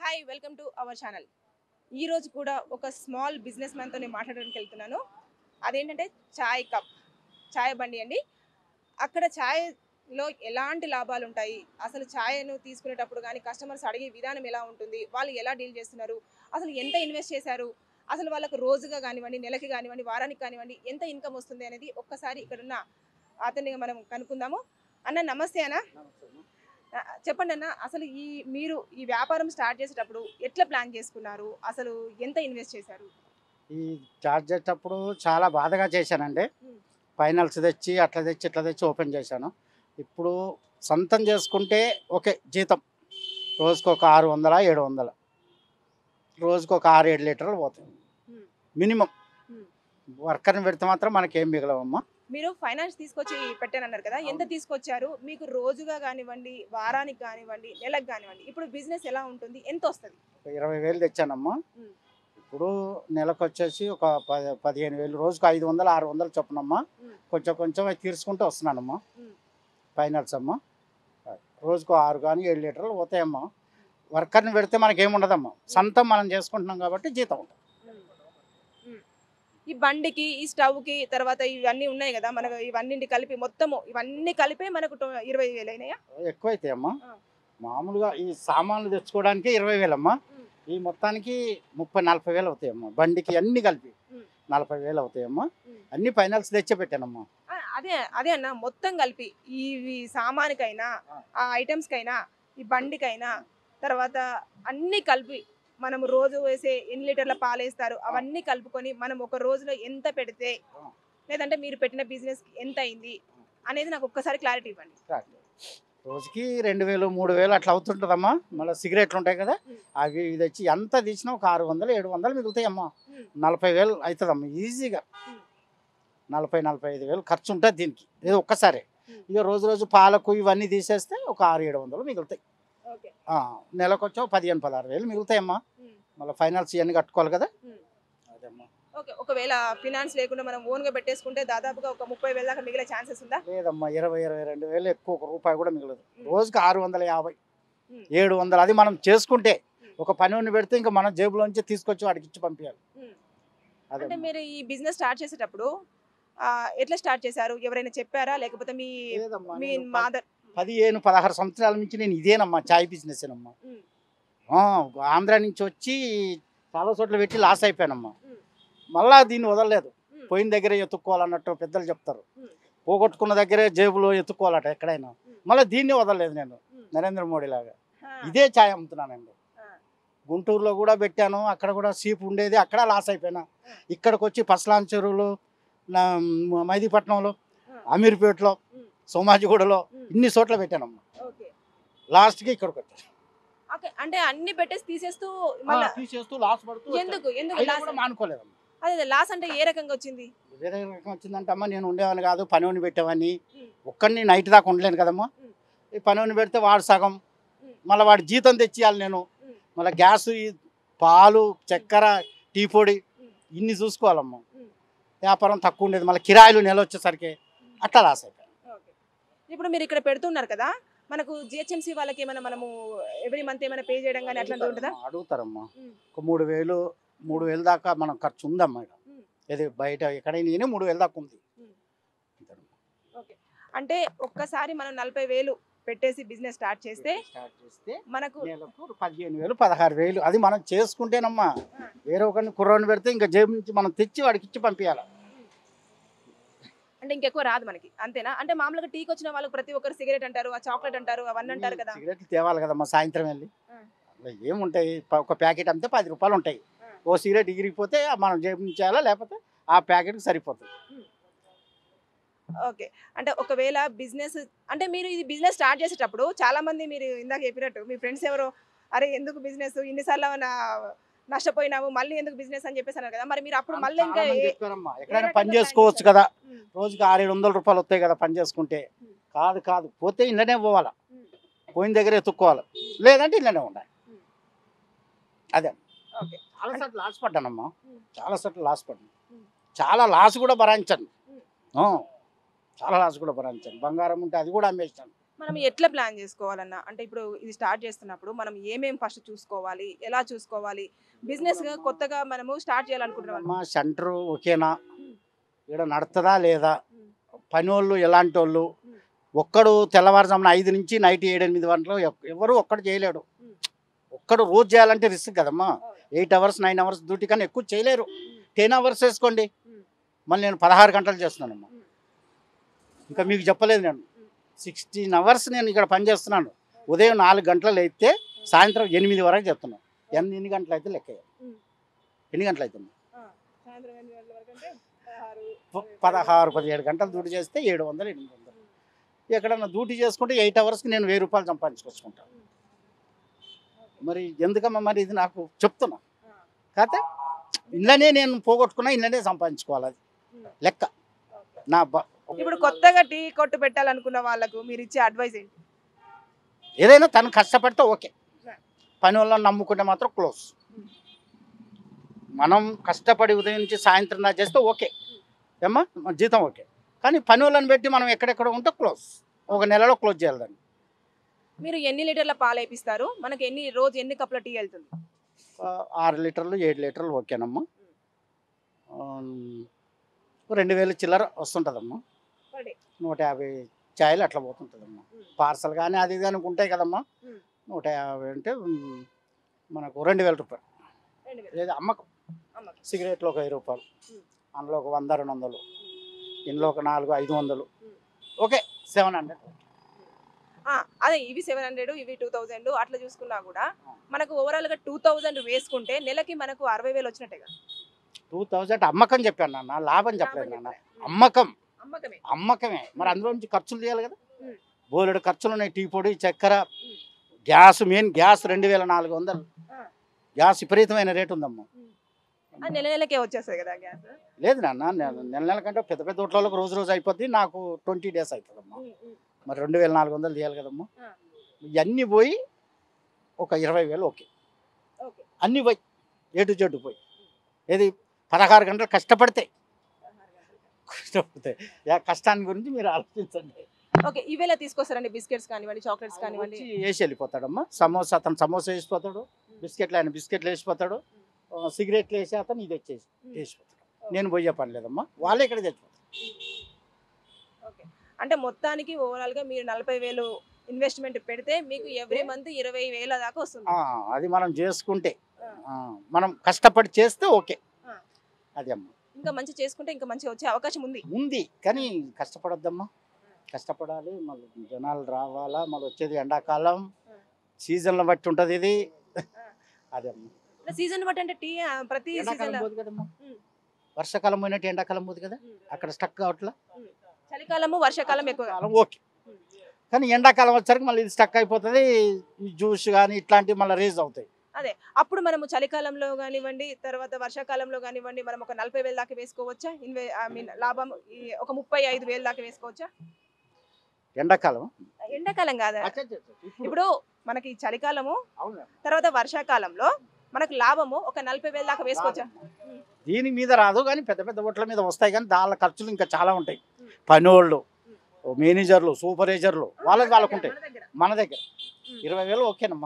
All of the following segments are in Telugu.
Hi welcome to our channel ఈ రోజు కూడా ఒక స్మాల్ బిజినెస్ మ్యాన్తో నేను మాట్లాడడానికి వెళ్తున్నాను అదేంటంటే చాయ్ కప్ చాయ్ బండి అండి అక్కడ ఛాయ్లో ఎలాంటి లాభాలు ఉంటాయి అసలు ఛాయ్ను తీసుకునేటప్పుడు కానీ కస్టమర్స్ అడిగే విధానం ఎలా ఉంటుంది వాళ్ళు ఎలా డీల్ చేస్తున్నారు అసలు ఎంత ఇన్వెస్ట్ చేశారు అసలు వాళ్ళకు రోజుగా కానివ్వండి నెలకి కానివ్వండి వారానికి కానివ్వండి ఎంత ఇన్కమ్ వస్తుంది అనేది ఒక్కసారి ఇక్కడున్న అతన్ని మనం కనుక్కుందాము అన్న నమస్తే అన్న ఆ, చెప్పండి అన్న అసలు ఈ మీరు ఈ వ్యాపారం స్టార్ట్ చేసేటప్పుడు ఎట్లా ప్లాన్ చేసుకున్నారు అసలు ఎంత ఇన్వెస్ట్ చేశారు ఈ చార్జ్ చేసేటప్పుడు చాలా బాధగా చేశానండి మ్మ్. ఫైనల్స్ తెచ్చి అట్లా తెచ్చి ఇట్లా తెచ్చి ఓపెన్ చేశాను ఇప్పుడు సొంతం చేసుకుంటే ఓకే జీతం రోజుకు ఒక ఆరు వందల ఏడు వందల రోజుకు ఒక ఆరు ఏడు లీటర్లు పోతాయి మ్మ్. మినిమం మ్మ్. వర్కర్ని పెడితే మాత్రం మనకేం మిగలవమ్మా మీరు ఫైనాన్స్ తీసుకొచ్చి పెట్టానన్నారు కదా ఎంత అవును. తీసుకొచ్చారు మీకు రోజుగా కానివ్వండి వారానికి కానివ్వండి నెలకు కానివ్వండి ఇప్పుడు బిజినెస్ ఎలా ఉంటుంది ఎంత వస్తుంది ఒక ఇరవై వేలు తెచ్చానమ్మా మ్మ్. ఇప్పుడు నెలకు వచ్చేసి ఒక పది పదిహేను వేలు రోజుకు ఐదు వందలు ఆరు వందలు చొప్పునమ్మా మ్మ్. కొంచెం కొంచెం అవి తీర్చుకుంటూ వస్తున్నానమ్మా మ్మ్. ఫైనల్స్ అమ్మా రోజుకు ఆరు కానీ ఏడు లీటర్లు పోతాయమ్మా వర్కర్ని పెడితే మనకి ఏముండదమ్మా సొంతం మనం చేసుకుంటున్నాం కాబట్టి జీతం ఉంటుంది ఈ బండికి ఈ స్టవ్కి తర్వాత ఇవన్నీ ఉన్నాయి కదా మనకు ఇవన్నీ కలిపి మొత్తము ఇవన్నీ కలిపి మనకు టో- ఇరవై వేలు అయినాయా ఎక్కువైతాయమ్మా ఆ. మామూలుగా ఈ సామాన్లు తెచ్చుకోవడానికి ఇరవై వేలమ్మా మ్మ్. ఈ మొత్తానికి ముప్పై నలభై వేలు అవుతాయమ్మా బండికి అన్ని కలిపి మ్మ్. నలభై వేలు అవుతాయమ్మా మ్మ్. అన్ని ఫైనల్స్ తెచ్చే పెట్టానమ్మా ఆ, అదే అదే అన్న మొత్తం కలిపి ఈ ఈ సామానుకైనా ఆ. ఆ ఐటమ్స్కైనా ఈ బండికైనా తర్వాత అన్ని కలిపి మనం రోజు వేసే ఎన్ని లీటర్ల పాలు వేస్తారు అవన్నీ కలుపుకొని మనం ఒక రోజులో ఎంత పెడితే ఆ. లేదంటే మీరు పెట్టిన బిజినెస్ ఎంత అయింది అనేది నాకు ఒక్కసారి క్లారిటీ ఇవ్వండి రోజుకి రెండు వేలు మూడు వేలు అట్లా అవుతుంటుందమ్మా మళ్ళీ సిగరెట్లు ఉంటాయి కదా మ్మ్. అవి ఇవి తెచ్చి ఎంత తీసినా ఒక ఆరు వందలు ఏడు వందలు మిగులుతాయమ్మా మ్మ్. నలభై వేలు అవుతుందమ్మా ఈజీగా మ్మ్. నలభై నలభై ఐదు వేలు ఖర్చు ఉంటుంది దీనికి ఇది ఒక్కసారి మ్మ్. ఇక రోజు రోజు పాలకు ఇవన్నీ తీసేస్తే ఒక ఆరు ఏడు వందలు మిగులుతాయి ఓకే ఆ, నెలకు వచ్చి ఒక పదిహేను పదహారు వేలు మిగులుతాయమ్మా మళ్ళీ ఫైనాన్స్ ఇవన్నీ కట్టుకోవాలి కదా మ్మ్. అదేమ్మా ఓకే ఒకవేళ ఫినాన్స్ లేకుండా మనం ఓన్గా పెట్టేసుకుంటే దాదాపుగా ఒక ముప్పై వేల దాకా మిగిలే ఛాన్సెస్ ఉందా లేదమ్మా ఇరవై ఇరవై రెండు వేలు ఎక్కువ ఒక రూపాయి కూడా మిగలదు రోజుకి ఆరు వందల యాభై మ్మ్. ఏడు వందలు అది మనం చేసుకుంటే మ్మ్. ఒక పని ఉండి పెడితే ఇంకా మన జేబులోంచి తీసుకొచ్చి వాడికి ఇచ్చి పంపించాలి మ్మ్. అదే అంటే మీరు ఈ బిజినెస్ స్టార్ట్ చేసేటప్పుడు ఆ, ఎట్లా స్టార్ట్ చేశారు ఎవరైనా చెప్పారా లేకపోతే మీ లేదమ్మా, మీ నేను ప- మాదర్ పదిహేను పదహారు సంవత్సరాల నుంచి నేను ఇదేనమ్మా చాయ్ బిజినెస్ అమ్మా మ్మ్. ఆంధ్ర నుంచి వచ్చి చాలా చోట్ల పెట్టి లాస్ అయిపోయానమ్మా మ్మ్. మళ్ళా దీన్ని వదలలేదు మ్మ్. పోయిన దగ్గరే ఎత్తుక్కోవాలన్నట్టు పెద్దలు చెప్తారు మ్మ్. పోగొట్టుకున్న దగ్గరే జేబులో ఎత్తుక్కోవాలట ఎక్కడైనా మ్మ్. మళ్ళీ దీన్ని వదలలేదు నేను మ్మ్. నరేంద్ర మోడీ లాగా ఆ, ఇదే ఛాయ్ అమ్ముతున్నానండి ఆ, గుంటూరులో కూడా పెట్టాను అక్కడ కూడా సీప్ ఉండేది అక్కడ లాస్ అయిపోయినా ఇక్కడికి వచ్చి పసలాన్ చెరువులు నా మైదీపట్నంలో ఆ, అమీర్పేటలో మ్మ్. సోమాజిగూడలో మ్మ్. ఇన్ని చోట్ల పెట్టానమ్మా ఓకే లాస్ట్కి ఇక్కడికి వచ్చాను ఓకే అంటే అన్ని పెట్టేసి తీసేస్తూ మళ్ళీ తీసేస్తూ లాస్ పడుతూ వచ్చాను. ఎందుకు ఎందుకు అయినా లాస్ కూడా మానుకోలేదమ్మా అదే లాస్ అంటే ఏ రకంగా వచ్చింది వేరే రకం వచ్చిందంటే అమ్మా నేను ఉండేవాని కాదు పనిని పెట్టేవాడిని మ్మ్. ఒక్కడిని నైట్ దాకా ఉండలేను కదమ్మా మ్మ్. ఈ పనిని పెడితే వాడు సగం మ్మ్. మళ్ళీ వాడి జీతం తెచ్చియాలి నేను మ్మ్. మళ్ళీ గ్యాస్ ఈ పాలు చక్కెర టీ పొడి మ్మ్. ఇన్ని చూసుకోవాలమ్మా మ్మ్. వ్యాపారం తక్కువ ఉండేది మళ్ళీ కిరాయిలు నెల వచ్చేసరికి అట్లా లాస్ అయిపోయాను ఓకే ఇప్పుడు మీరు ఇక్కడ పెడుతున్నారు కదా మనకు జిహెచ్ఎంసీ వాళ్ళకి ఏమైనా మనము ఎవ్రీ మంత్ ఏమైనా పే చేయడం కానీ అట్లాంటిది ఉంటుందా అడుగుతారమ్మా మ్మ్. ఒక మూడు వేలు మూడు వేలు దాకా మనం ఖర్చు ఉందమ్మా ఇక్కడ మ్మ్. ఇది బయట ఎక్కడైనా ఈయన మూడు వేలు దాకా ఉంది మ్మ్. అంతేనమ్మా. ఓకే అంటే ఒక్కసారి మనం నలభై వేలు పెట్టేసి బిజినెస్ స్టార్ట్ చేస్తే స్టార్ట్ చేస్తే మనకు నెలకు పదిహేను వేలు పదహారు వేలు అది మనం చేసుకుంటేనమ్మా ఆ. వేరే ఒకరిని కుర్రోని పెడితే ఇంకా జేబు నుంచి మనం తెచ్చి వాడికి ఇచ్చి పంపించాలి అంటే ఇంకెక్కువ రాదు మనకి అంతేనా అంటే మామూలుగా టీకి వచ్చిన వాళ్ళకి ప్రతి ఒక్కరు సిగరెట్ అంటారు ఆ చాక్లెట్ అంటారు అవన్నీ అంటారు కదా సిగరెట్లు తేవాలి కదమ్మా సాయంత్రం వెళ్ళి ఆ. అందులో ఏముంటాయి ప- ఒక ప్యాకెట్ అమ్మితే పది రూపాయలు ఉంటాయి ఆ. ఓ సిగరెట్ ఇగిరిపోతే మనం జేబు నుంచి చేయాలా లేకపోతే ఆ ప్యాకెట్కి సరిపోతుంది ఓకే అంటే ఒకవేళ బిజినెస్ అంటే మీరు ఇది బిజినెస్ స్టార్ట్ చేసేటప్పుడు చాలా మంది మీరు ఇందాక చెప్పినట్టు మీ ఫ్రెండ్స్ ఎవరో అరే ఎందుకు బిజినెస్ ఇన్నిసార్లు నా నష్టపోయినాము మళ్ళీ ఎందుకు బిజినెస్ అని చెప్పేసి అన్నారు కదా మరి మీరు అప్పుడు మళ్ళీ ఇంకా చాలా మంది ఏ- చెప్పారమ్మా, ఎక్కడైనా రకంగా పని plan చేసుకోవచ్చు చేశారు? కదా ఉమ్, రోజుకి ఆరు ఏడు వందల రూపాయలు వస్తాయి కదా పని చేసుకుంటే ఉమ్. కాదు కాదు పోతే ఇళ్ళనే పోవాలా ఉమ్, పోయిన దగ్గర ఎత్తుక్కోవాలి లేదంటే ఇళ్ళనే ఉండాలి ఉమ్. అదే ఓకే చాలా సార్లు లాస్ పడ్డానమ్మా ఉమ్. చాలా సార్లు లాస్ పడ్డాను ఉమ్. చాలా లాస్ కూడా భరాయించాను ఉమ్. ఆ, చాలా లాస్ కూడా భరాయించాను బంగారం ఉంటే అది కూడా అమ్మేస్తాను మనం ఎట్లా ప్లాన్ చేసుకోవాలన్నా అంటే ఇప్పుడు ఇది స్టార్ట్ చేస్తున్నప్పుడు మనం ఏమేం ఫస్ట్ చూసుకోవాలి ఎలా చూసుకోవాలి బిజినెస్ కొత్తగా మనము స్టార్ట్ చేయాలనుకుంటున్నాం మా సెంటర్ ఓకేనా ఇక్కడ నడుతుందా లేదా పని వాళ్ళు ఎలాంటి వాళ్ళు ఒక్కడు తెల్లవారుజామున ఐదు నుంచి నైట్ ఏడు ఎనిమిది గంటలు ఎవ్- ఎవరు ఒక్కడు చేయలేడు ఒక్కడు రోజు చేయాలంటే రిస్క్ కదమ్మా eight hours nine hours duty కన్నా ఎక్కువ చేయలేరు టెన్ అవర్స్ వేసుకోండి మళ్ళీ నేను పదహారు గంటలు చేస్తున్నానమ్మా ఇంకా మీకు చెప్పలేదు నేను సిక్స్టీన్ అవర్స్ నేను ఇక్కడ పని చేస్తున్నాను ఉదయం నాలుగు గంటలు అయితే సాయంత్రం ఎనిమిది వరకు చెప్తున్నాను ఎన్ని ఎన్ని గంటలు అయితే లెక్క వేయాలి. ఉమ్. ఎన్ని గంటలు అవుతుంది సాయంత్రం ఎనిమిది గంటల వరకు అంటే పదహారు, ప- పదహారు పదిహేడు గంటలు డ్యూటీ చేస్తే ఏడు వందలు ఎనిమిది వందలు ఎక్కడన్నా డ్యూటీ చేసుకుంటే ఎయిట్ అవర్స్కి నేను వెయ్యి రూపాయలు సంపాదించుకొచ్చుకుంటాను మరి ఎందుకమ్మా మరి ఇది నాకు చెప్తున్నా కాకపోతే ఇళ్ళనే నేను పోగొట్టుకున్నా ఇళ్ళనే సంపాదించుకోవాలి అది లెక్క నా బ- ఇప్పుడు కొత్తగా టీ కొట్టు పెట్టాలనుకున్న వాళ్ళకు మీరు ఇచ్చే అడ్వైస్ ఏంటి ఏదైనా తను కష్టపడితే ఓకే పని వాళ్ళని నమ్ముకుంటే మాత్రం క్లోజ్ మనం కష్టపడి ఉదయం నుంచి సాయంత్రం దాకా చేస్తే ఓకే ఏమ్మా మన జీతం ఓకే కానీ పని వాళ్ళని పెట్టి మనం ఎక్కడెక్కడ ఉంటే క్లోజ్ ఒక నెలలో క్లోజ్ చేయాలి దాన్ని మీరు ఎన్ని లీటర్ల పాలు వేపిస్తారు మనకి ఎన్ని రోజు ఎన్ని కప్పుల టీ వెళ్తుంది ఆ, ఆరు లీటర్లు ఏడు లీటర్లు ఓకేనమ్మా ఆమ్, రెండు వేలు చిల్లర వస్తుంటుందమ్మా Per day. నూట యాభై ఛాయలు అట్లా పోతుంటుందమ్మా పార్సల్ కానీ అది ఇది అని ఉంటాయి కదమ్మా ఉమ్. నూట యాభై అంటే ఉమ్, మనకు రెండు వేల రూపాయలు రెండు వేలు. లేదా అమ్మకం అమ్మకం. సిగరెట్లు ఒక వెయ్యి రూపాయలు ఉమ్. అందులో ఒక వంద రెండు వందలు ఇందులో ఒక నాలుగు ఐదు వందలు ఉమ్. ఓకే సెవెన్ హండ్రెడ్ ఆ, అదే ఇవి సెవెన్ హండ్రెడ్ ఇవి టూ థౌజండ్ అట్లా చూసుకున్నా కూడా మనకు ఓవరాల్ గా టూ థౌజండ్ వేసుకుంటే నెలకి మనకు అరవై వేలు వచ్చినట్టే కదా టూ థౌజండ్ అమ్మకం చెప్పాను నాన్న లాభం చెప్పలేదు లాభం నాన్న చెప్పారు. అమ్మకం అమ్మకమే అమ్మకమే మరి అందులో నుంచి ఖర్చులు తీయాలి కదా ఉమ్. బోలెడు ఖర్చులు ఉన్నాయి టీ పొడి చక్కెర గ్యాస్ మెయిన్ గ్యాస్ రెండు వేల నాలుగు వందలు ఆ. గ్యాస్ విపరీతమైన రేటు ఉందమ్మా ఆ నెల నెలకే వచ్చేస్తుంది కదా గ్యాస్ లేదు నాన్న నెల నెల నెల కంటే పెద్ద పెద్ద హోటళ్ళకి రోజు రోజు అయిపోద్ది నాకు ట్వంటీ డేస్ అవుతుందమ్మా మరి రెండు వేల నాలుగు వందలు తీయాలి కదమ్మా ఆ. ఇవన్నీ పోయి ఒక ఇరవై వేలు ఓకే ఓకే అన్నీ పోయి ఏ టు జెడ్ పోయి ఏది పదహారు గంటలు కష్టపడితే కష్టపడితే యా కష్టాన్ని గురించి మీరు ఆలోచించండి ఓకే ఇవేలా తీసుకొస్తారండి బిస్కెట్స్ కానివ్వండి చాక్లెట్స్ కానివ్వండి వచ్చి వేసి వెళ్ళిపోతాడమ్మా సమోసా అతను సమోసా వేసిపోతాడు బిస్కెట్లు ఆయన బిస్కెట్లు వేసిపోతాడు ఆ, సిగరెట్లు వేసి అతను ఇది వచ్చేసి వేసిపోతాడు నేను పోయే పని లేదమ్మా వాళ్ళే ఇక్కడ తెచ్చిపోతారు ఓకే అంటే మొత్తానికి ఓవరాల్ గా మీరు నలభై వేలు ఇన్వెస్ట్మెంట్ పెడితే మీకు ఎవ్రీ మంత్ ఇరవై వేల దాకా వస్తుంది ఆ, అది మనం చేసుకుంటే ఆ. ఆ, మనం కష్టపడి చేస్తే ఓకే ఆ. అది అమ్మా ఇంకా మంచి చేసుకుంటే ఇంకా మంచిగా వచ్చే అవకాశం ఉంది ఉంది కానీ కష్టపడొద్దమ్మా కష్టపడాలి మళ్ళీ జనాలు రావాలా మళ్ళీ వచ్చేది ఎండాకాలం సీజన్ల బట్టి ఉంటుంది ఇది అదే అమ్మా సీజన్ బట్టి అంటే టీ ఆ, ప్రతి ఎండాకాలం సీజన్ పోదు కదమ్మా ఉమ్. వర్షాకాలం పోయినట్టు ఎండాకాలం పోదు కదా అక్కడ స్టక్ కావట్లా చలికాలము వర్షాకాలం ఎక్కువ కాలం ఓకే కానీ ఎండాకాలం వచ్చరికి మళ్ళీ ఇది స్టక్ అయిపోతుంది ఈ జ్యూస్ కానీ ఇట్లాంటివి మళ్ళీ రేజ్ అవుతాయి అప్పుడు మనము చలికాలంలో కానివ్వండి తర్వాత వర్షాకాలంలో కానివ్వండి మనం ఒక నలభై వేల దాకా వేసుకోవచ్చా ఇన్వే ఐ మీన్ లాభం ఈ ఒక ముప్పై ఐదు వేల దాకా వేసుకోవచ్చా ఎండాకాలం ఎండాకాలం కాదా ఇప్పుడు ఇప్పుడు మనకి చలికాలము అవును తర్వాత వర్షాకాలంలో మనకు లాభము ఒక నలభై వేల దాకా వేసుకోవచ్చా దీని మీద రాదు కానీ పెద్ద పెద్ద ఓట్ల మీద వస్తాయి కానీ దాని ఖర్చులు ఇంకా చాలా ఉంటాయి పనోళ్ళు మేనేజర్లు సూపర్వైజర్లు వాళ్ళకి వాళ్ళకు ఉంటాయి మన దగ్గర. మన దగ్గర ఇరవై వేలు ఓకేనమ్మా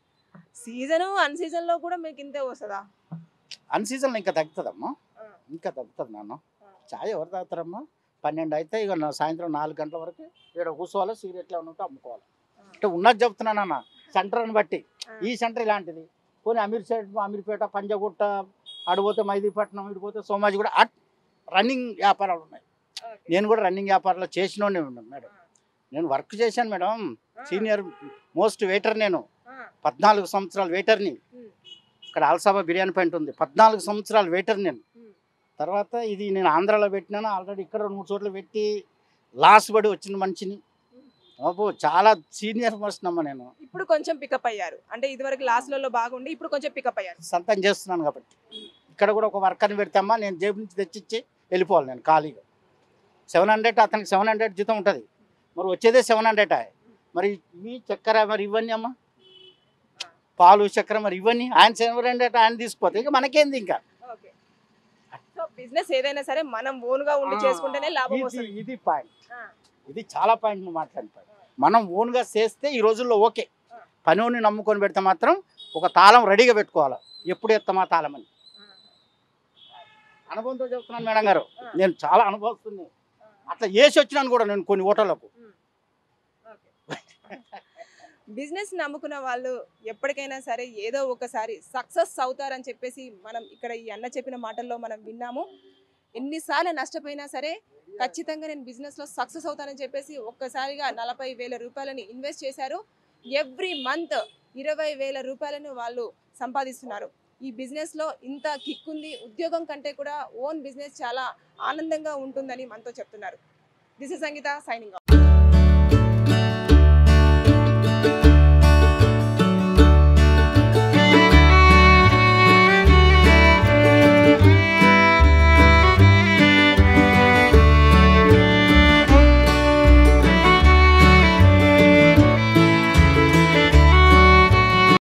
సీజన్ అన్ సీజన్ లో కూడా మీకు ఇంతే వస్తుందా అన్ సీజన్లో ఇంకా తగ్గుతుందమ్మా ఆ. ఇంకా తగ్గుతుంది నాన్న ఆ. చాయ్ ఎవరు తాగుతారమ్మా పన్నెండు అయితే ఇక నా సాయంత్రం నాలుగు గంటల వరకు ఇక్కడ కూర్చోవాలి సిగరెట్లు ఏమైనా ఉంటే అమ్ముకోవాలి అంటే ఉన్నది చెప్తున్నానన్న సెంటర్ని బట్టి ఈ సెంటర్ ఇలాంటిది పోనీ అమీర్ సైడ్ అమీర్పేట పంజగుట్ట అడిపోతే మైదీపట్నం ఇడిపోతే సోమాజి కూడా అట్ రన్నింగ్ వ్యాపారాలు ఉన్నాయి నేను కూడా రన్నింగ్ వ్యాపారాలు చేసినోనే ఉన్నాను మేడం నేను వర్క్ చేశాను మేడం సీనియర్ మోస్ట్ వెయిటర్ నేను పద్నాలుగు సంవత్సరాలు వెయిటర్ని ఇక్కడ ఆల్సాబా బిర్యానీ పాయింట్ ఉంది పద్నాలుగు సంవత్సరాలు వెయిటర్ నేను తర్వాత ఇది నేను ఆంధ్రాలో పెట్టినాను ఆల్రెడీ ఇక్కడ రెండు మూడు చోట్ల పెట్టి లాస్ పడి వచ్చిన మనిషిని బాబు చాలా సీనియర్ మోస్ట్ నమ్మ నేను ఇప్పుడు కొంచెం పికప్ అయ్యారు అంటే ఇదివరకు లాస్ట్లలో బాగుండి ఇప్పుడు కొంచెం పికప్ అయ్యారు సొంతం చేస్తున్నాను కాబట్టి ఇక్కడ కూడా ఒక వర్కర్ని పెడితేమ్మా నేను జేబు నుంచి తెచ్చిచ్చి వెళ్ళిపోవాలి నేను ఖాళీగా సెవెన్ హండ్రెడ్ అతనికి సెవెన్ హండ్రెడ్ జీతం ఉంటుంది మరి వచ్చేదే సెవెన్ హండ్రెడ్ మరి ఈ చక్కెర మరి ఇవన్నీ అమ్మా పాలు చక్కెర మరి ఇవన్నీ ఆయన సెవెన్ హండ్రెడ్ ఆయన తీసుకుపోతే ఇక మనకేంది ఇంకా ఓకే సో బిజినెస్ ఏదైనా సరే మనం ఓన్ గా ఉండి చేసుకుంటేనే లాభం ఇది వస్తుంది ఇది పాయింట్ ఆ. ఇది చాలా పాయింట్ నువ్వు మాట్లాడిన పాయింట్ మనం ఓన్గా చేస్తే ఈ రోజుల్లో ఓకే పనిని నమ్ముకొని పెడితే మాత్రం ఒక తాళం రెడీగా పెట్టుకోవాలి ఎప్పుడు ఎత్తామా తాళం అని అనుభవంతో చెప్తున్నాను మేడం గారు నేను చాలా అనుభవిస్తుంది అట్లా వేసి వచ్చినాను కూడా నేను కొన్ని ఓటర్లకు బిజినెస్ నమ్ముకున్న వాళ్ళు ఎప్పటికైనా సరే ఏదో ఒకసారి సక్సెస్ అవుతారని చెప్పేసి మనం ఇక్కడ ఈ అన్న చెప్పిన మాటల్లో మనం విన్నాము ఎన్నిసార్లు నష్టపోయినా సరే ఖచ్చితంగా నేను బిజినెస్లో సక్సెస్ అవుతానని చెప్పేసి ఒక్కసారిగా నలభై వేల రూపాయలని ఇన్వెస్ట్ చేశారు ఎవ్రీ మంత్ ఇరవై వేల రూపాయలను వాళ్ళు సంపాదిస్తున్నారు ఈ బిజినెస్లో ఇంత కిక్ ఉంది ఉద్యోగం కంటే కూడా ఓన్ బిజినెస్ చాలా ఆనందంగా ఉంటుందని మనతో చెప్తున్నారు దిస్ ఇస్ సంగీత సైనింగ్